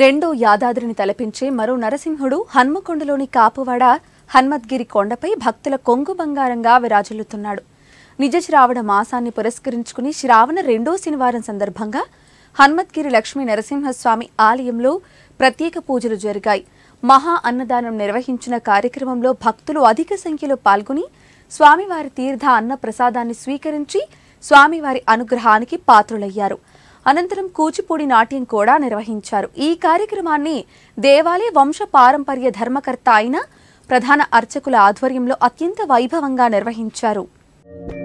రెండో యాదాద్రిని తలపించే మరో నరసింహుడు హన్మకొండలోని కాపువాడ హన్మద్గిరి కొండపై భక్తుల కొంగు బంగారంగా విరాజిల్లుతున్నాడు నిజ శ్రావణ మాసాన్ని పురస్కరించుకుని శ్రావణ రెండో శనివారం సందర్భంగా హన్మద్గిరి లక్ష్మీ నరసింహస్వామి ఆలయంలో ప్రత్యేక పూజలు జరిగాయి మహా అన్నదానం నిర్వహించిన కార్యక్రమంలో భక్తులు అధిక సంఖ్యలో పాల్గొని స్వామివారి తీర్థ అన్న ప్రసాదాన్ని స్వీకరించి స్వామివారి అనుగ్రహానికి పాత్రులయ్యారు అనంతరం కూచిపూడి నాట్యం కూడా నిర్వహించారు ఈ కార్యక్రమాన్ని దేవాలయ వంశ పారంపర్య ధర్మకర్త అయిన ప్రధాన అర్చకుల ఆధ్వర్యంలో అత్యంత వైభవంగా నిర్వహించారు